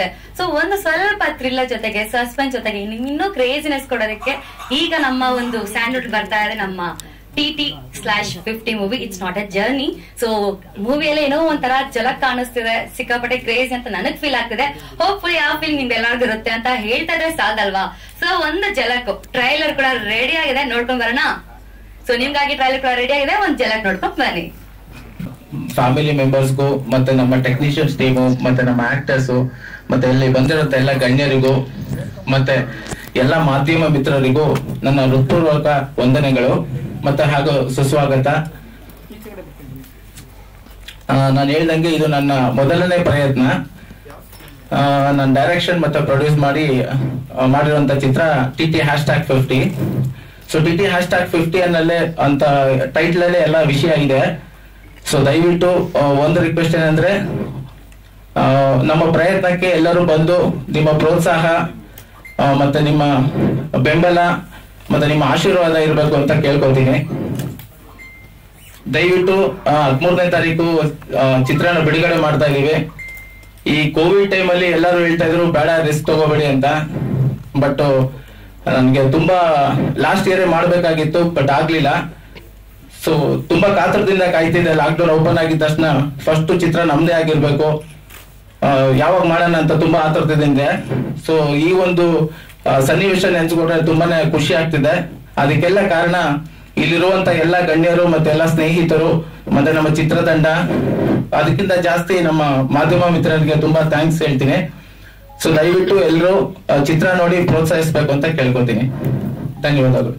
ಇರುತ್ತೆ ಸೊ ಒಂದು ಸ್ವಲ್ಪ ಥ್ರಿಲ್ಲರ್ ಜೊತೆಗೆ ಸಸ್ಪೆನ್ಸ್ ಜೊತೆಗೆ ಇನ್ನು- ಇನ್ನೂ ಕ್ರೇಜಿನೆಸ್ ಕೊಡೋದಕ್ಕೆ ಈಗ ನಮ್ಮ ಒಂದು ಸ್ಟ್ಯಾಂಡರ್ಡ್ ಬರ್ತಾ ಇದೆ ನಮ್ಮ T T slash fifty movie it's not a journey so ಮೂವಿಯಲ್ಲಿ ಏನೋ ಒಂಥರ ಜಲಕ್ ಕಾಣಿಸ್ತಿದೆ ಸಿಕ್ಕಾಪಟ್ಟೆ ಕ್ರೇಜ್ ಅಂತ ನನಗ್ ಫೀಲ್ ಆಗ್ತಿದೆ ಹೋಪ್ಫುಲಿ ಆ ಫೀಲ್ ನಿಮ್ಗೆ ಎಲ್ಲರಿಗೂ ಇರುತ್ತೆ ಅಂತ ಹೇಳ್ತಾ ಇದ್ರೆ ಸಾಲದಲ್ವಾ ಸೊ ಒಂದು ಜಲಕ್ ಟ್ರೈಲರ್ ಕೂಡ ರೆಡಿ ಆಗಿದೆ ನೋಡ್ಕೊಂಡ್ ಬರೋಣ ಸೊ ನಿಮ್ಗಾಗಿ ಟ್ರೈಲರ್ ಕೂಡ ರೆಡಿ ಆಗಿದೆ ಒಂದ್ ಜಲಕ್ ನೋಡ್ಕೊಂಡ್ ಬನ್ನಿ ಫ್ಯಾಮಿಲಿ ಮೆಂಬರ್ಸ್ಗೂ ಮತ್ತೆ ನಮ್ಮ ಟೆಕ್ನಿಷಿಯನ್ಸ್ ಟೀಮು ಮತ್ತೆ ನಮ್ಮ ಆಕ್ಟರ್ಸ್ ಮತ್ತೆ ಇಲ್ಲಿ ಬಂದಿರುವಂತ ಎಲ್ಲ ಗಣ್ಯರಿಗೂ ಮತ್ತೆ ಎಲ್ಲ ಮಾಧ್ಯಮ ಮಿತ್ರರಿಗೂ ನನ್ನ ಹೃತ್ಪೂರ್ವಕ ವಂದನೆಗಳು ಮತ್ತೆ ಹಾಗೂ ಸುಸ್ವಾಗತ ನಾನು ಹೇಳ್ದಂಗೆ ಇದು ನನ್ನ ಮೊದಲನೇ ಪ್ರಯತ್ನ ನನ್ನ ಡೈರೆಕ್ಷನ್ ಮತ್ತೆ ಪ್ರೊಡ್ಯೂಸ್ ಮಾಡಿ ಆ, ಮಾಡಿರುವಂತ ಚಿತ್ರ T T hashtag fifty so T T hashtag fifty ಅನ್ನಲ್ಲೇ ಅಂತ ಟೈಟ್ಲ್ ಅಲ್ಲೇ ಎಲ್ಲ ವಿಷಯ ಇದೆ ಸೊ ದಯವಿಟ್ಟು ಆ, ಒಂದು ರಿಕ್ವೆಸ್ಟ್ ಏನಂದ್ರೆ ಆ, ನಮ್ಮ ಪ್ರಯತ್ನಕ್ಕೆ ಎಲ್ಲರೂ ಬಂದು ನಿಮ್ಮ ಪ್ರೋತ್ಸಾಹ ಆ, ಮತ್ತೆ ನಿಮ್ಮ ಬೆಂಬಲ ಮತ್ತೆ ನಿಮ್ಮ ಆಶೀರ್ವಾದ ಇರಬೇಕು ಅಂತ ಕೇಳ್ಕೊತೀನಿ ದಯವಿಟ್ಟು ಹದಿಮೂರನೇ ತಾರೀಕು ಆ, ಚಿತ್ರನ ಬಿಡುಗಡೆ ಮಾಡ್ತಾ ಇದೀವಿ ಈ ಕೋವಿಡ್ ಟೈಮ್ ಅಲ್ಲಿ ಎಲ್ಲರೂ ಹೇಳ್ತಾ ಇದ್ರು ಬೇಡ ರಿಸ್ಕ್ ತಗೋಬೇಡಿ ಅಂತ ಬಟ್ ನನಗೆ ತುಂಬಾ ಲಾಸ್ಟ್ ಇಯರ್ ಮಾಡ್ಬೇಕಾಗಿತ್ತು ಬಟ್ ಆಗ್ಲಿಲ್ಲ ಸೊ ತುಂಬಾ ಕಾತರದಿಂದ ಕಾಯ್ತಿದ್ದೆ ಲಾಕ್ಡೌನ್ ಓಪನ್ ಆಗಿದ ತಕ್ಷಣ ಫಸ್ಟ್ ಚಿತ್ರ ನಮ್ದೇ ಆಗಿರ್ಬೇಕು ಆ, ಯಾವಾಗ ಮಾಡೋಣ ಅಂತ ತುಂಬಾ ಆತರದಿಂದ ಸೊ ಈ ಒಂದು ಆ, ಸನ್ನಿವೇಶ ನೆನ್ಸ್ಕೊಂಡ್ರೆ ತುಂಬಾನೇ ಖುಷಿ ಆಗ್ತಿದೆ ಅದಕ್ಕೆಲ್ಲ ಕಾರಣ ಇಲ್ಲಿರುವಂತ ಎಲ್ಲ ಗಣ್ಯರು ಮತ್ತೆ ಎಲ್ಲ ಸ್ನೇಹಿತರು ಮತ್ತೆ ನಮ್ಮ ಚಿತ್ರತಂಡ ಅದಕ್ಕಿಂತ ಜಾಸ್ತಿ ನಮ್ಮ ಮಾಧ್ಯಮ ಮಿತ್ರರಿಗೆ ತುಂಬಾ ಥ್ಯಾಂಕ್ಸ್ ಹೇಳ್ತೀನಿ ಸೊ ದಯವಿಟ್ಟು ಎಲ್ಲರೂ ಚಿತ್ರ ನೋಡಿ ಪ್ರೋತ್ಸಾಹಿಸ್ಬೇಕು ಅಂತ ಕೇಳ್ಕೊತೀನಿ ಧನ್ಯವಾದಗಳು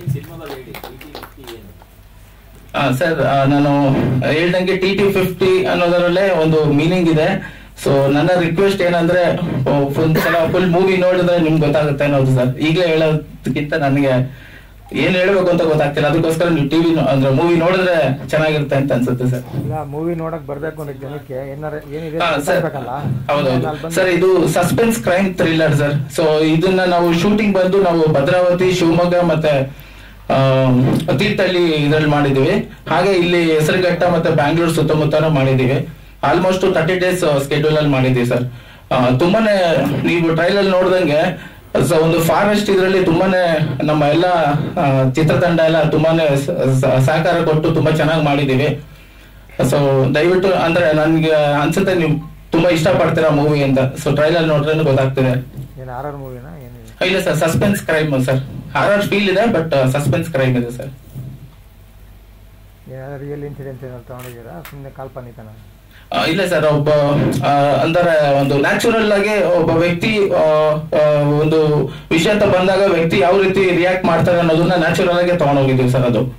ಸರ್ ನಾನು ಹೇಳ್ದಂಗೆ ಟಿ ಟಿ ಫಿಫ್ಟಿ ಅನ್ನೋದರಲ್ಲೇ ಒಂದು ಮೀನಿಂಗ್ ಇದೆ ಸೊ ನನ್ನ ರಿಕ್ವೆಸ್ಟ್ ಏನಂದ್ರೆ ಫುಲ್ ಸಲ ಫುಲ್ ಮೂವಿ ನೋಡಿದ್ರೆ ನಿಮ್ಗೆ ಗೊತ್ತಾಗುತ್ತೆ ಅನ್ನೋದು ಸರ್ ಈಗಲೇ ಹೇಳೋದಕ್ಕಿಂತ ನನಗೆ ಏನ್ ಹೇಳ್ಬೇಕು ಅಂತ ಗೊತ್ತಾಗ್ತಿಲ್ಲ ಅದಕ್ಕೋಸ್ಕರ ನೀವು ಟಿವಿ ಅಂದ್ರೆ ಮೂವಿ ನೋಡಿದ್ರೆ ಚೆನ್ನಾಗಿರುತ್ತೆ ಅಂತ ಅನ್ಸುತ್ತೆ ಸರ್ ಇಲ್ಲ ಮೂವಿ ನೋಡಕ್ ಬರ್ಬೇಕು ಅಂದ್ರೆ ಜನಕ್ಕೆ ಏನಾರ ಏನಿದೆ ಹಾ, ಅಂತ ಸರ್ ಗೊತ್ತಾಗ್ಬೇಕಲ್ಲ ಹೌದೌದು ಅಲ್ಲಿ ಬಂದು- ಸರ್ ಇದು suspense crime thriller sir so ಇದನ್ನ ನಾವು ಶೂಟಿಂಗ್ ಬಂದು ನಾವು ಭದ್ರಾವತಿ ಶಿವಮೊಗ್ಗ ಮತ್ತೆ ಆ, ತೀರ್ಥಹಳ್ಳಿ ಇದ್ರಲ್ಲಿ ಮಾಡಿದೀವಿ ಹಾಗೆ ಇಲ್ಲಿ ಹೆಸರುಘಟ್ಟ ಮತ್ತೆ ಬ್ಯಾಂಗ್ಳೂರ್ ಸುತ್ತಮುತ್ತನೂ ಮಾಡಿದೀವಿ ಆಲ್ಮೋಸ್ಟ್ ತರ್ಟಿ ಡೇಸ್ ಸ್ಕೆಡ್ಯೂಲ್ ಅಲ್ಲಿ ಮಾಡಿದೀವಿ ಸರ್ ತುಂಬಾನೇ ನೀವು ಟ್ರೈಲಲ್ಲಿ ನೋಡ್ದಂಗೆ ಸೊ ಒಂದು ಫಾರೆಸ್ಟ್ ಇದರಲ್ಲಿ ತುಂಬಾನೇ ನಮ್ಮ ಎಲ್ಲ ಆ, ಚಿತ್ರತಂಡ ಎಲ್ಲ ತುಂಬಾನೇ ಸ- ಸ- ಸಹಕಾರ ಕೊಟ್ಟು ತುಂಬಾ ಚೆನ್ನಾಗಿ ಮಾಡಿದೀವಿ ಸೊ ದಯವಿಟ್ಟು ಅಂದ್ರೆ ನನ್ಗೆ ಅನ್ಸುತ್ತೆ ನೀವು ತುಂಬಾ ಇಷ್ಟ ಪಡ್ತೀರಾ ಮೂವಿ ಅಂತ ಸೊ ಟ್ರೈಲರ್ ನೋಡ್ರೆ ಗೊತ್ತಾಗ್ತಿದೆ ಏನು ಆರ್ ಆರ್ ಮೂವಿನ ಏನಿದೆ ಇಲ್ಲ sir suspense crime sir horror feel ಇದೆ ಬಟ್ ಸಸ್ಪೆನ್ಸ್ ಕ್ರೈಮ್ ಇದೆ ಸರ್ ಏನಾದ್ರು ರಿಯಲ್ ಇನ್ಸಿಡೆಂಟ್ ಏನಾದ್ರು ತಗೊಂಡಿದ್ದೀರಾ ಸುಮ್ಮನೆ ಕಾಲ್ಪನಿಕನ ಇಲ್ಲ ಸರ್ ಒಬ್ಬ ಆ, ಅಂದರೆ ಒಂದು ನ್ಯಾಚುರಲ್ ಆಗಿ ಒಬ್ಬ ವ್ಯಕ್ತಿ ಆ, ಆ, ಒಂದು ವಿಷಯ ಅಂತ ಬಂದಾಗ ವ್ಯಕ್ತಿ ಯಾವ ರೀತಿ ರಿಯಾಕ್ಟ್ ಮಾಡ್ತಾರೆ ಅನ್ನೋದನ್ನ ನ್ಯಾಚುರಲ್ ಆಗಿ ತಗೊಂಡೋಗಿದ್ದೀವಿ ಸರ್ ಅದು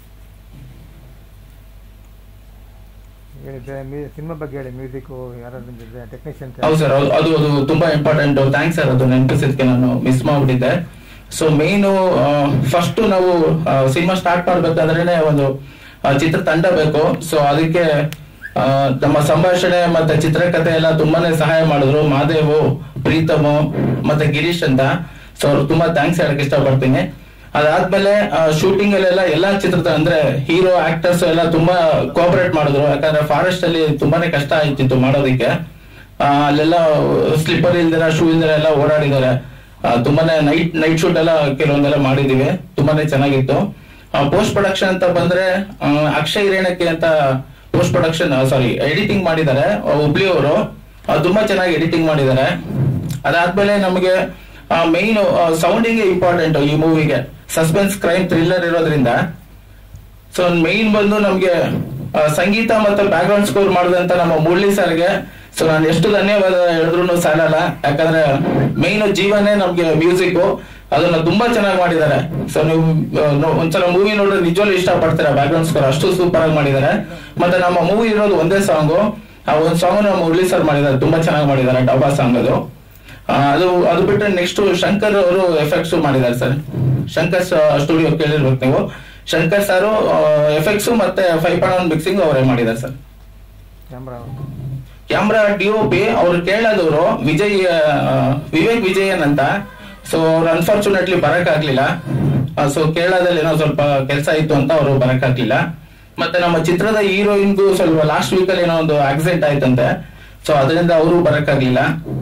ಹೇಳಿ ಸಿನಿಮಾ ಬಗ್ಗೆ ಹೇಳಿ ಮ್ಯೂಸಿಕ್ಕು ಯಾರಾದ್ರೂ ಟೆಕ್ನಿಷಿಯನ್ ಹೌದು ಸರ್ ಅದು ಅದು ಅದು ತುಂಬಾ ಇಂಪಾರ್ಟೆಂಟ್ ಥ್ಯಾಂಕ್ಸ್ ಸರ್ ಅದು ನೆನಪಿಸಿದ್ಕೆ ನಾನು ಮಿಸ್ ಮಾಡ್ಬಿಟ್ಟಿದ್ದೆ ಸೊ ಮೇನು ಫಸ್ಟ್ ನಾವು ಸಿನಿಮಾ ಸ್ಟಾರ್ಟ್ ಮಾಡ್ಬೇಕಾದ್ರೇನೆ ಒಂದು ಆ, ಚಿತ್ರತಂಡ ಬೇಕು ಸೊ ಅದಕ್ಕೆ ಆ, ನಮ್ಮ ಸಂಭಾಷಣೆ ಮತ್ತೆ ಚಿತ್ರಕಥೆ ಎಲ್ಲ ತುಂಬಾನೇ ಸಹಾಯ ಮಾಡಿದ್ರು ಮಾದೇವು ಪ್ರೀತಮು ಮತ್ತೆ ಗಿರೀಶ್ ಅಂತ ಸೊ ಅವ್ರು ತುಂಬಾ ಥ್ಯಾಂಕ್ಸ್ ಹೇಳಕ್ ಇಷ್ಟಪಡ್ತೀನಿ ಅದಾದ್ಮೇಲೆ ಶೂಟಿಂಗ್ ಅಲ್ಲೆಲ್ಲ ಎಲ್ಲಾ ಚಿತ್ರದ ಅಂದ್ರೆ ಹೀರೋ ಆಕ್ಟರ್ಸ್ ಎಲ್ಲ ತುಂಬಾ ಕೋಆಪರೇಟ್ ಮಾಡಿದ್ರು ಯಾಕಂದ್ರೆ ಫಾರೆಸ್ಟ್ ಅಲ್ಲಿ ತುಂಬಾನೇ ಕಷ್ಟ ಆಯ್ತಿತ್ತು ಮಾಡೋದಕ್ಕೆ ಆ, ಅಲ್ಲೆಲ್ಲ ಸ್ಲಿಪ್ಪರ್ ಇಲ್ದಿರ ಶೂ ಇಲ್ದಿರ ಎಲ್ಲ ಓಡಾಡಿದ್ದಾರೆ ಆ, ತುಂಬಾನೇ ನೈಟ್ ನೈಟ್ ಶೂಟ್ ಎಲ್ಲ ಕೆಲವೊಂದೆಲ್ಲ ಮಾಡಿದೀವಿ ತುಂಬಾನೇ ಚೆನ್ನಾಗಿತ್ತು ಪೋಸ್ಟ್ ಪ್ರೊಡಕ್ಷನ್ ಅಂತ ಬಂದ್ರೆ ಆ, ಅಕ್ಷಯ್ ರೇಣಕ್ಕೆ ಅಂತ ಪೋಸ್ಟ್ ಪ್ರೊಡಕ್ಷನ್ ಸಾರಿ ಎಡಿಟಿಂಗ್ ಮಾಡಿದ್ದಾರೆ ಹುಬ್ಳಿ ಅವರು ತುಂಬಾ ಚೆನ್ನಾಗಿ ಎಡಿಟಿಂಗ್ ಮಾಡಿದ್ದಾರೆ ಅದಾದ್ಮೇಲೆ ನಮಗೆ ಮೈನ್ ಸೌಂಡಿಂಗ್ ಇಂಪಾರ್ಟೆಂಟ್ ಈ ಮೂವಿಗೆ ಸಸ್ಪೆನ್ಸ್ ಕ್ರೈಮ್ ಥ್ರಿಲ್ಲರ್ ಇರೋದ್ರಿಂದ ಸೊ ಮೈನ್ ಬಂದು ನಮ್ಗೆ ಆ, ಸಂಗೀತ ಮತ್ತೆ ಬ್ಯಾಕ್ ಗ್ರೌಂಡ್ ಸ್ಕೋರ್ ಮಾಡಿದಂತ ನಮ್ಮ ಮುರಳಿ ಸರ್ಗೆ ಸೊ ನಾನು ಎಷ್ಟು ಧನ್ಯವಾದ ಹೇಳಿದ್ರು ಸಾಲಲ್ಲ ಯಾಕಂದ್ರೆ ಮೈನ್ ಜೀವನೇ ನಮ್ಗೆ ಮ್ಯೂಸಿಕ್ ಅದನ್ನ ತುಂಬಾ ಚೆನ್ನಾಗಿ ಮಾಡಿದ್ದಾರೆ ಸೊ ನೀವು ಆ, ನೋ- ಒಂದ್ಸಲ ಮೂವಿ ನೋಡಿದ್ರೆ ನಿಜವಲ್ಲೂ ಇಷ್ಟ ಪಡ್ತೀರಾ ಬ್ಯಾಕ್ ಗ್ರೌಂಡ್ ಸ್ಕೋರ್ ಅಷ್ಟು ಸೂಪರ್ ಆಗಿ ಮಾಡಿದ್ದಾರೆ ಮತ್ತೆ ನಮ್ಮ ಮೂವಿ ಇರೋದು ಒಂದೇ ಸಾಂಗು ಆ ಒಂದು ಸಾಂಗ್ ನಮ್ಮ ಮುರಳಿ ಸರ್ ಮಾಡಿದ್ದಾರೆ ತುಂಬಾ ಚೆನ್ನಾಗಿ ಮಾಡಿದ್ದಾರೆ ಡಬ್ಬಾ ಸಾಂಗ್ ಅದು ಆ, ಅದು ಅದು ಬಿಟ್ಟರೆ ನೆಕ್ಸ್ಟ್ ಶಂಕರ್ ಅವರು ಎಫೆಕ್ಟ್ಸ್ ಮಾಡಿದ್ದಾರೆ ಸರ್ ಶಂಕರ್ ಸ್ಟುಡಿಯೋ ಕೇಳಿರ್ಬೇಕು ನೀವು ಶಂಕರ್ ಸರ್ ಎಫೆಕ್ಟ್ಸ್ ಮತ್ತೆ ಫೈವ್ ಪಾಯಿಂಟ್ ಒನ್ ಮಿಕ್ಸಿಂಗ್ ಅವರೇ ಮಾಡಿದ್ದಾರೆ sir camera camera D O P ಅವ್ರು ಕೇಳೋದವರು ವಿಜಯ್ ಆ, ವಿವೇಕ್ ವಿಜಯನ್ ಅಂತ ಸೊ ಅವ್ರು ಅನ್ಫಾರ್ಚುನೇಟ್ಲಿ ಬರಕ್ ಆಗ್ಲಿಲ್ಲ ಸೊ ಕೇರಳದಲ್ಲಿ ಏನೋ ಸ್ವಲ್ಪ ಕೆಲಸ ಇತ್ತು ಅಂತ ಅವರು ಬರಕ್ ಆಗ್ಲಿಲ್ಲ ಮತ್ತೆ ನಮ್ಮ ಚಿತ್ರದ ಹೀರೋಯಿನ್ಗೂ ಸ್ವಲ್ಪ ಲಾಸ್ಟ್ ವೀಕ್ ಅಲ್ಲಿ ಏನೋ ಒಂದು ಆಕ್ಸಿಡೆಂಟ್ ಆಯ್ತಂತೆ ಸೊ ಅದರಿಂದ ಅವರು ಬರಕ್ ಆಗ್ಲಿಲ್ಲ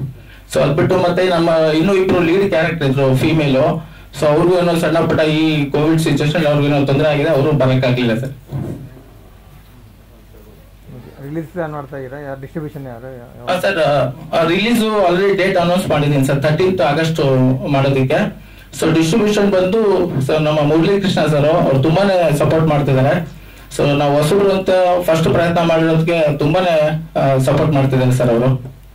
ಸೊ ಅದ್ಬಿಟ್ಟು ಮತ್ತೆ ನಮ್ಮ ಇನ್ನೂ ಇಬ್ರು ಲೀಡ್ ಕ್ಯಾರೆಕ್ಟರ್ ಇದ್ರು ಫೀಮೇಲು ಸೊ ಅವ್ರಿಗೂ ಏನೋ ಸಣ್ಣ ಪುಟ್ಟ ಈ ಕೋವಿಡ್ ಸಿಚುವೇಶನ್ ಅವ್ರಿಗೂ ಏನೋ ತೊಂದರೆ ಆಗಿದೆ ಅವರು ಬರಕ್ಕಾಗ್ಲಿಲ್ಲ ಸರ್ ರಿಲೀಸ್ ಮಾಡ್ತಾ ಇದ್ದೀರಾ ಯಾರು ಡಿಸ್ಟ್ರಿಬ್ಯೂಷನ್ ಯಾರು ಯಾವ- sir release already date announce ಮಾಡಿದ್ದೀನಿ ಸರ್ ತರ್ಟೀನ್ತ್ ಆಗಸ್ಟ್ ಮಾಡೋದಕ್ಕೆ ಸೊ ಡಿಸ್ಟ್ರಿಬ್ಯೂಷನ್ ಬಂದು ಸರ್ ನಮ್ಮ ಮುರಳಿ ಕೃಷ್ಣ ಸರ್ ಅವ್ರು ತುಂಬಾನೇ ಸಪೋರ್ಟ್ ಮಾಡ್ತಿದ್ದಾರೆ ಸೊ ನಾವು ಹೊಸಬ್ರು ಅಂತ ಫಸ್ಟ್ ಪ್ರಯತ್ನ ಮಾಡಿರೋದಕ್ಕೆ ತುಂಬಾನೇ ಸಪೋರ್ಟ್ ಮಾಡ್ತಿದ್ದಾರೆ ಸರ್ ಅವರು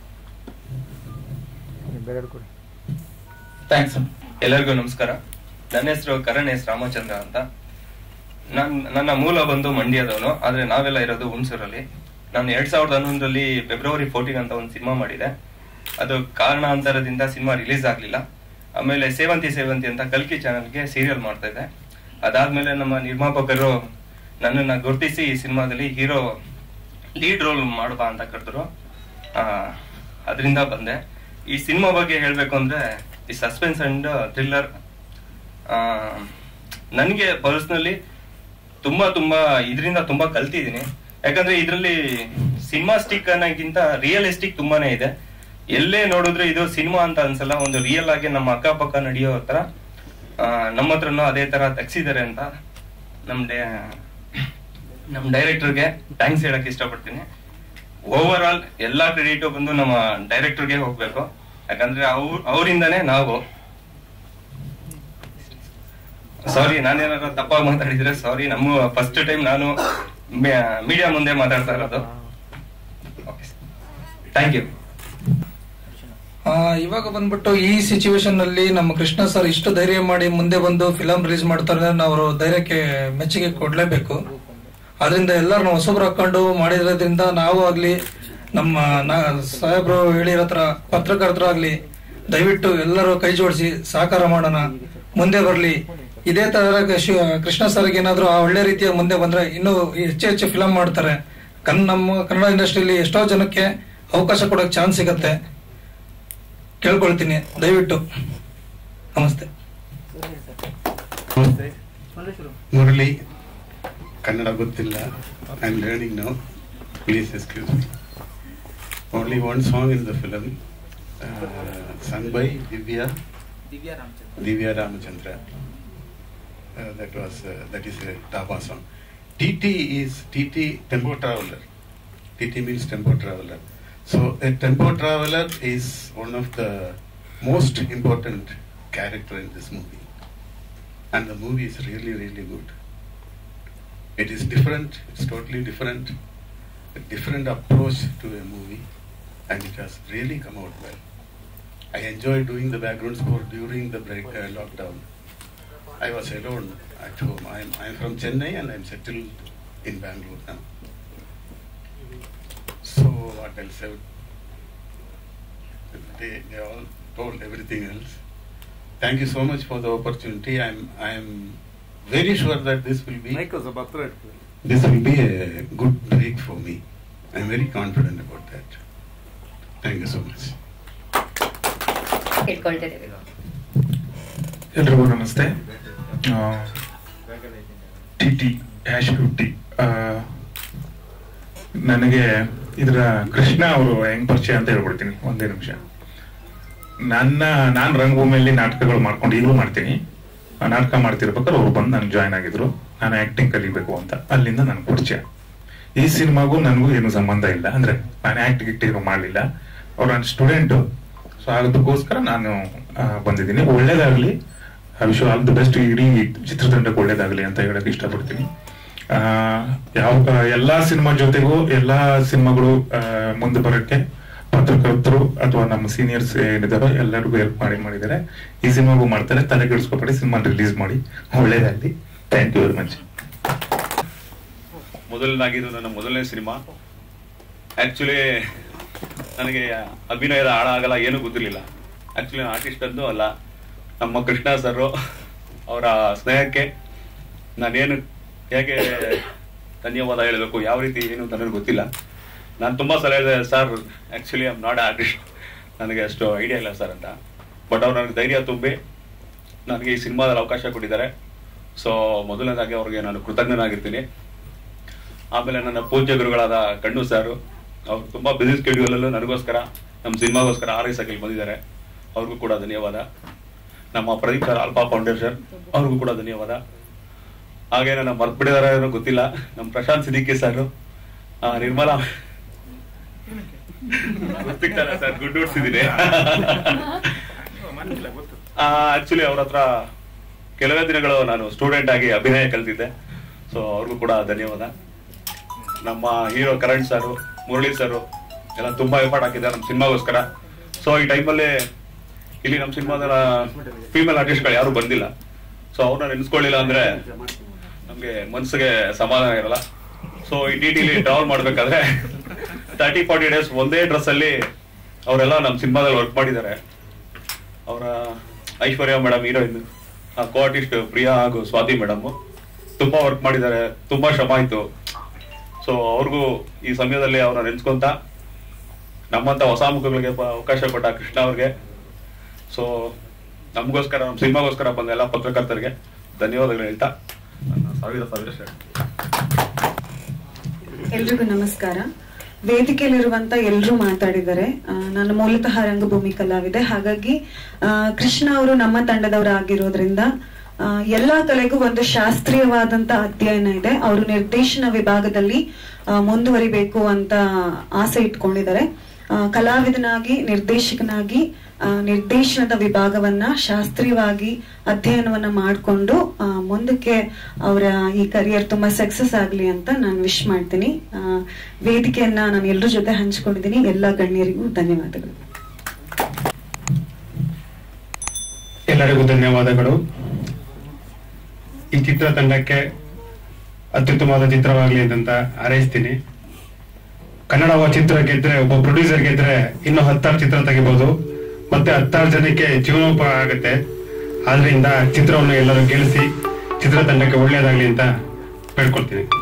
ಬೇರೆ ಕೊಡಿ ಥ್ಯಾಂಕ್ಸ್ ಸರ್ ಎಲ್ಲರಿಗೂ ನಮಸ್ಕಾರ ನನ್ನ ಹೆಸರು ಕರಣ್ ಎಸ್ ರಾಮಚಂದ್ರ ಅಂತ ನನ್ ನನ್ನ ಮೂಲ ಬಂದು ಮಂಡ್ಯದವನು ಆದ್ರೆ ನಾವೆಲ್ಲ ಇರೋದು ಹುಣಸೂರಲ್ಲಿ ನಾನು ಎರಡ್ ಸಾವಿರದ ಹನ್ನೊಂದರಲ್ಲಿ ಫೆಬ್ರವರಿ ಫೋರ್ಟೀನ್ ಅಂತ ಒಂದು ಸಿನಿಮಾ ಮಾಡಿದೆ ಅದು ಕಾರಣಾಂತರದಿಂದ ಸಿನಿಮಾ ರಿಲೀಸ್ ಆಗ್ಲಿಲ್ಲ ಆಮೇಲೆ ಸೇವಂತಿ ಸೇವಂತಿ ಅಂತ ಕಲ್ಕಿ ಚಾನಲ್ಗೆ ಸೀರಿಯಲ್ ಮಾಡ್ತಾ ಇದ್ದೆ ಅದಾದ್ಮೇಲೆ ನಮ್ಮ ನಿರ್ಮಾಪಕರು ನನ್ನನ್ನ ಗುರುತಿಸಿ ಈ ಸಿನಿಮಾದಲ್ಲಿ ಹೀರೋ ಲೀಡ್ ರೋಲ್ ಮಾಡುವ ಅಂತ ಕರೆದ್ರು ಅದರಿಂದ ಬಂದೆ ಈ ಸಿನಿಮಾ ಬಗ್ಗೆ ಹೇಳ್ಬೇಕು ಅಂದ್ರೆ ಈ ಸಸ್ಪೆನ್ಸ್ ಅಂಡ್ ಥ್ರಿಲ್ಲರ್ ನನಗೆ ಪರ್ಸನಲಿ ತುಂಬಾ ತುಂಬಾ ಇದರಿಂದ ತುಂಬಾ ಕಲ್ತಿದ್ದೀನಿ ಯಾಕಂದ್ರೆ ಇದರಲ್ಲಿ ಸಿನಿಮಾ ಸ್ಟಿಕ್ ಅನ್ನೋಕ್ಕಿಂತ ರಿಯಲಿಸ್ಟಿಕ್ ತುಂಬಾನೇ ಇದೆ ಎಲ್ಲೇ ನೋಡಿದ್ರು ಇದು ಸಿನಿಮಾ ಅಂತ ಅನ್ಸಲ್ಲ ಒಂದು ರಿಯಲ್ ಆಗಿ ನಮ್ಮ ಅಕ್ಕಪಕ್ಕ ನಡೆಯೋ ತರ ಆ, ನಮ್ಮ ಹತ್ರನೂ ಅದೇ ತರ ತೆಗ್ಸಿದ್ದಾರೆ ಅಂತ ನಮ್ ಡೇ ನಮ್ ಡೈರೆಕ್ಟರ್ಗೆ ಥ್ಯಾಂಕ್ಸ್ ಹೇಳಕ್ ಇಷ್ಟಪಡ್ತೀನಿ ಓವರ್ ಆಲ್ ಎಲ್ಲಾ ಕ್ರೆಡಿಟ್ ಬಂದು ನಮ್ಮ ಡೈರೆಕ್ಟರ್ಗೆ ಹೋಗ್ಬೇಕು ಯಾಕಂದ್ರೆ ಅವ್ರ ಅವರಿಂದನೇ ನಾವು ಸಾರಿ ನಾನೇನಾದ್ರು ತಪ್ಪಾಗಿ ಮಾತಾಡಿದ್ರೆ ಸಾರಿ ನಮ್ಮ ಫಸ್ಟ್ ಟೈಮ್ ನಾನು ಮೀಡಿಯಾ ಮುಂದೆ ಮಾತಾಡ್ತಾ ಇರೋದು ಥ್ಯಾಂಕ್ ಯು ಆ, ಇವಾಗ ಬಂದ್ಬಿಟ್ಟು ಈ ಸಿಚುವೇಶನ್ ನಲ್ಲಿ ನಮ್ಮ ಕೃಷ್ಣ ಸರ್ ಇಷ್ಟು ಧೈರ್ಯ ಮಾಡಿ ಮುಂದೆ ಬಂದು ಫಿಲಂ ರಿಲೀಸ್ ಮಾಡ್ತಾರೆ ನಾವು ಅವ್ರ ಧೈರ್ಯಕ್ಕೆ ಮೆಚ್ಚುಗೆ ಕೊಡ್ಲೇಬೇಕು ಅದರಿಂದ ಎಲ್ಲರನ್ನ ಹೊಸಬ್ರು ಹಾಕೊಂಡು ಮಾಡಿರೋದ್ರಿಂದ ನಾವು ಆಗ್ಲಿ ನಮ್ಮ ನಾ- ಸಾಹೇಬ್ರು ಹೇಳಿರೋ ತರ ಪತ್ರಕರ್ತರು ಆಗ್ಲಿ ದಯವಿಟ್ಟು ಎಲ್ಲರೂ ಕೈ ಜೋಡಿಸಿ ಸಹಕಾರ ಮಾಡೋಣ ಮುಂದೆ ಬರ್ಲಿ ಇದೇ ತರ ಶಿ- ಕೃಷ್ಣ ಸರ್ಗೆ ಏನಾದ್ರು ಆ ಒಳ್ಳೆ ರೀತಿಯ ಮುಂದೆ ಬಂದ್ರೆ ಇನ್ನೂ ಹೆಚ್ಚು ಹೆಚ್ಚು ಫಿಲಂ ಮಾಡ್ತಾರೆ ಕನ್ ನಮ್ಮ ಕನ್ನಡ ಇಂಡಸ್ಟ್ರಿಯಲ್ಲಿ ಎಷ್ಟೋ ಜನಕ್ಕೆ ಅವಕಾಶ ಕೊಡೋಕೆ ಚಾನ್ಸ್ ಸಿಗತ್ತೆ ಕೇಳ್ಕೊಳ್ತೀನಿ ದಯವಿಟ್ಟು ನಮಸ್ತೆ ಮುರಳಿ ಕನ್ನಡ ಗೊತ್ತಿಲ್ಲ I am learning now please excuse me only one song in the film sung by Divya Divya Ramachandra that was that is top song T T is T T tempo traveller T T means tempo traveller so a tempo traveller is one of the most important character in this movie and the movie is really really good it is different it's totally different a different approach to a movie and it has really come out well i enjoyed doing the background score during the break uh, lockdown i was alone at home i'm i'm from chennai and i'm settled in bangalore now so what else I would- they, they all told everything else thank you so much for the opportunity. I'm I'm very sure that this will be this will be a good break for me. I'm very confident about that. Thank you so much. ಕೇಳ್ಕೊಳ್ತಿದ್ದೀವಿ ಎಲ್ರಿಗೂ ನಮಸ್ತೆ T T hash fifty ನನಗೆ ಇದರ ಕೃಷ್ಣ ಅವರು ಹೆಂಗ್ ಪರಿಚಯ ಅಂತ ಹೇಳ್ಬಿಡ್ತೀನಿ ಒಂದೇ ನಿಮಿಷ ನನ್ನ ನಾನು ರಂಗಭೂಮಿಯಲ್ಲಿ ನಾಟಕಗಳು ಮಾಡ್ಕೊಂಡು ಈಗಲೂ ಮಾಡ್ತೀನಿ ಆ ನಾಟಕ ಮಾಡ್ತಿರ್ಬೇಕಾದ್ರೆ ಅವ್ರು ಬಂದು ನನ್ಗೆ ಜಾಯ್ನ್ ಆಗಿದ್ರು ನಾನು ಆಕ್ಟಿಂಗ್ ಕಲಿಬೇಕು ಅಂತ ಅಲ್ಲಿಂದ ನನ್ಗೆ ಪರಿಚಯ ಈ ಸಿನಿಮಾಗೂ ನನಗೂ ಏನು ಸಂಬಂಧ ಇಲ್ಲ ಅಂದ್ರೆ ನಾನು ಆಕ್ಟ್ ಗಿಕ್ಟ್ ಏನು ಮಾಡಲಿಲ್ಲ ಅವ್ರು ನನ್ನ ಸ್ಟೂಡೆಂಟು ಸೊ ಅದಕ್ಕೋಸ್ಕರ ನಾನು ಆ, ಬಂದಿದ್ದೀನಿ ಒಳ್ಳೇದಾಗ್ಲಿ ವಿಶ್ ಆಲ್ ದಿ ಬೆಸ್ಟ್ ಇಡೀ ಚಿತ್ರತಂಡಕ್ಕೆ ಒಳ್ಳೇದಾಗ್ಲಿ ಅಂತ ಹೇಳಕ್ ಇಷ್ಟಪಡ್ತೀನಿ ಆ, ಯಾವ ಎಲ್ಲಾ ಸಿನಿಮಾ ಜೊತೆಗೂ ಎಲ್ಲಾ ಸಿನಿಮಾಗಳು ಆ, ಮುಂದೆ ಬರೋಕ್ಕೆ ಪತ್ರಕರ್ತರು ಅಥವಾ ನಮ್ಮ ಸೀನಿಯರ್ಸ್ ಏನಿದಾರೋ ಎಲ್ಲರಿಗೂ ಹೆಲ್ಪ್ ಮಾಡಿ ಮಾಡಿದ್ದಾರೆ ಈ ಸಿನಿಮಾಗೂ ಮಾಡ್ತಾರೆ ತಲೆ ಕೆಡಿಸ್ಕೊಬೇಡಿ ಸಿನಿಮಾ ರಿಲೀಸ್ ಮಾಡಿ ಒಳ್ಳೇದಾಗ್ಲಿ ಥ್ಯಾಂಕ್ ಯು ವೆರಿ ಮಚ್ ಮೊದಲನೇದಾಗಿದ್ದು ನನ್ನ ಮೊದಲನೇ ಸಿನಿಮಾ ಆಕ್ಚುಲಿ ನನಗೆ ಅಭಿನಯದ ಆಳ ಆಗಲ್ಲ ಏನೂ ಗೊತ್ತಿರಲಿಲ್ಲ ಆಕ್ಚುಲಿ ಆರ್ಟಿಸ್ಟ್ ಅಂದು ಅಲ್ಲ ನಮ್ಮ ಕೃಷ್ಣ ಸರ್ ಅವರ ಸ್ನೇಹಕ್ಕೆ ನಾನೇನು ಹೇಗೆ ಧನ್ಯವಾದ ಹೇಳಬೇಕು ಯಾವ ರೀತಿ ಏನು ಅಂತ ನನಗೆ ಗೊತ್ತಿಲ್ಲ ನಾನು ತುಂಬ ಸಲ ಹೇಳಿದೆ sir actually I'm not artist ನನಗೆ ಅಷ್ಟು ಐಡಿಯಾ ಇಲ್ಲ ಸರ್ ಅಂತ ಬಟ್ ಅವ್ರು ನನಗೆ ಧೈರ್ಯ ತುಂಬಿ ನನಗೆ ಈ ಸಿನಿಮಾದಲ್ಲಿ ಅವಕಾಶ ಕೊಟ್ಟಿದ್ದಾರೆ ಸೊ ಮೊದಲನೇದಾಗಿ ಅವ್ರಿಗೆ ನಾನು ಕೃತಜ್ಞನಾಗಿರ್ತೀನಿ ಆಮೇಲೆ ನನ್ನ ಪೂಜ್ಯ ಗುರುಗಳಾದ ಕಣ್ಣು ಸಾರು ಅವ್ರು ತುಂಬಾ ಬಿಸಿ ಸ್ಕೆಡ್ಯೂಲ್ ಅಲ್ಲೂ ನನಗೋಸ್ಕರ ನಮ್ಮ ಸಿನಿಮಾಗೋಸ್ಕರ ಆರ್ ಐ ಸೈಕಲ್ ಬಂದಿದ್ದಾರೆ ಅವ್ರಿಗೂ ಕೂಡ ಧನ್ಯವಾದ ನಮ್ಮ ಪ್ರದೀಪ್ ಸರ್ ಆಲ್ಫಾ ಫೌಂಡೇಶನ್ ಅವ್ರಿಗೂ ಕೂಡ ಧನ್ಯವಾದ ಹಾಗೇನೋ ನಮ್ಮ ಮರ್ತ್ ಬಿಡಿದಾರ ಏನೋ ಗೊತ್ತಿಲ್ಲ ನಮ್ಮ ಪ್ರಶಾಂತ್ ಸಿದ್ದಿಕಿ ಸರ್ ನಿರ್ಮಲಾ ಗೊತ್ತಿತ್ತಲ್ಲ ಸರ್ ಗುಡ್ ನೋಡ್ಸಿದ್ದೀನಿ ಆಕ್ಚುಲಿ ಅವ್ರ ಹತ್ರ ಕೆಲವೇ ದಿನಗಳು ನಾನು ಸ್ಟೂಡೆಂಟ್ ಆಗಿ ಅಭಿನಯ ಕಲ್ತಿದ್ದೆ ಸೊ ಅವ್ರಿಗೂ ಕೂಡ ಧನ್ಯವಾದ ನಮ್ಮ hero Karan sir Murali sir ಎಲ್ಲ ತುಂಬಾ ಎಫರ್ಟ್ ಹಾಕಿದ್ದಾರೆ ನಮ್ಮ ಸಿನಿಮಾಗೋಸ್ಕರ ಸೊ ಈ ಟೈಮಲ್ಲಿ ಇಲ್ಲಿ ನಮ್ಮ ಸಿನಿಮಾದ ಫೀಮೇಲ್ ಆರ್ಟಿಸ್ಟ್ಗಳು ಯಾರು ಬಂದಿಲ್ಲ ಸೊ ಅವ್ರನ್ನ ನೆನೆಸ್ಕೊಳ್ಳಿಲ್ಲ ಅಂದ್ರೆ ನಮ್ಗೆ ಮನ್ಸಿಗೆ ಸಮಾಧಾನ ಇರಲ್ಲ ಸೊ ಈ ಟಿ ಟಿಲಿ ಟ್ರಾವೆಲ್ ಮಾಡ್ಬೇಕಾದ್ರೆ ತರ್ಟಿ ಫಾರ್ಟಿ ಡೇಸ್ ಒಂದೇ ಡ್ರೆಸ್ ಅಲ್ಲಿ ಅವರೆಲ್ಲ ನಮ್ಮ ಸಿನಿಮಾದಲ್ಲಿ ವರ್ಕ್ ಮಾಡಿದ್ದಾರೆ ಅವರ Aishwarya madam heroine co artist Priya ಹಾಗೂ ಸ್ವಾತಿ ಮೇಡಮ್ ತುಂಬಾ ವರ್ಕ್ ಮಾಡಿದ್ದಾರೆ ತುಂಬಾ ಶ್ರಮ ಆಯ್ತು ಸೊ ಅವ್ರಿಗೂ ಈ ಸಮಯದಲ್ಲಿ ಅವ್ರನ್ನ ನೆನ್ಸ್ಕೊಂತ ನಮ್ಮಂತ ಹೊಸ ಮುಖಗಳಿಗೆ ಪ- ಅವಕಾಶ ಕೊಟ್ಟ ಕೃಷ್ಣ ಅವ್ರಿಗೆ ಸೊ ನಮಗೋಸ್ಕರ ನಮ್ಮ ಸಿನಿಮಾಗೋಸ್ಕರ ಬಂದ ಎಲ್ಲ ಪತ್ರಕರ್ತರಿಗೆ ಧನ್ಯವಾದಗಳು ಹೇಳ್ತಾ ನನ್ನ ಸಾವಿರ ಸಾವಿರ ಶರಣ. ಎಲ್ರಿಗೂ ನಮಸ್ಕಾರ ವೇದಿಕೆಯಲ್ಲಿರುವಂತ ಎಲ್ಲರೂ ಮಾತಾಡಿದ್ದಾರೆ ಆ, ನಾನು ಮೂಲತಃ ರಂಗಭೂಮಿ ಕಲಾವಿದೆ ಹಾಗಾಗಿ ಆ, ಕೃಷ್ಣ ಅವರು ನಮ್ಮ ತಂಡದವರಾಗಿರೋದ್ರಿಂದ ಆ, ಎಲ್ಲಾ ಕಲೆಗೂ ಒಂದು ಶಾಸ್ತ್ರೀಯವಾದಂತ ಅಧ್ಯಯನ ಇದೆ ಅವರು ನಿರ್ದೇಶನ ವಿಭಾಗದಲ್ಲಿ ಆ, ಮುಂದುವರಿಬೇಕು ಅಂತ ಆಸೆ ಇಟ್ಕೊಂಡಿದ್ದಾರೆ ಆ, ಕಲಾವಿದನಾಗಿ ನಿರ್ದೇಶಕನಾಗಿ ಆ, ನಿರ್ದೇಶನದ ವಿಭಾಗವನ್ನ ಶಾಸ್ತ್ರೀಯವಾಗಿ ಅಧ್ಯಯನವನ್ನ ಮಾಡಿಕೊಂಡು ಮುಂದಕ್ಕೆ ಅವರ ಈ ಕರಿಯರ್ ತುಂಬಾ ಸಕ್ಸಸ್ ಆಗ್ಲಿ ಅಂತ ನಾನು ವಿಶ್ ಮಾಡ್ತೀನಿ ಆ, ವೇದಿಕೆಯನ್ನ ನಾನು ಎಲ್ಲರ ಜೊತೆ ಹಂಚ್ಕೊಂಡಿದ್ದೀನಿ ಎಲ್ಲ ಗಣ್ಯರಿಗೂ ಧನ್ಯವಾದಗಳು ಎಲ್ಲರಿಗೂ ಧನ್ಯವಾದಗಳು ಈ ಚಿತ್ರತಂಡಕ್ಕೆ ಅತ್ಯುತ್ತಮವಾದ ಚಿತ್ರವಾಗಲಿ ಅಂತ ಹಾರೈಸ್ತೀನಿ ಕನ್ನಡ ಚಿತ್ರ ಗೆದ್ರೆ ಒಬ್ಬ ಪ್ರೊಡ್ಯೂಸರ್ ಗೆದ್ರೆ ಇನ್ನು ಹತ್ತಾರು ಚಿತ್ರ ತೆಗಿಬಹುದು ಮತ್ತೆ ಹತ್ತಾರು ಜನಕ್ಕೆ ಜೀವನೋಪಾಯ ಆಗುತ್ತೆ ಆದ್ರಿಂದ ಚಿತ್ರವನ್ನು ಎಲ್ಲರೂ ಗೆಲ್ಲಿಸಿ ಚಿತ್ರತಂಡಕ್ಕೆ ಒಳ್ಳೆಯದಾಗ್ಲಿ ಅಂತ ಬೇಡ್ಕೊಳ್ತೀನಿ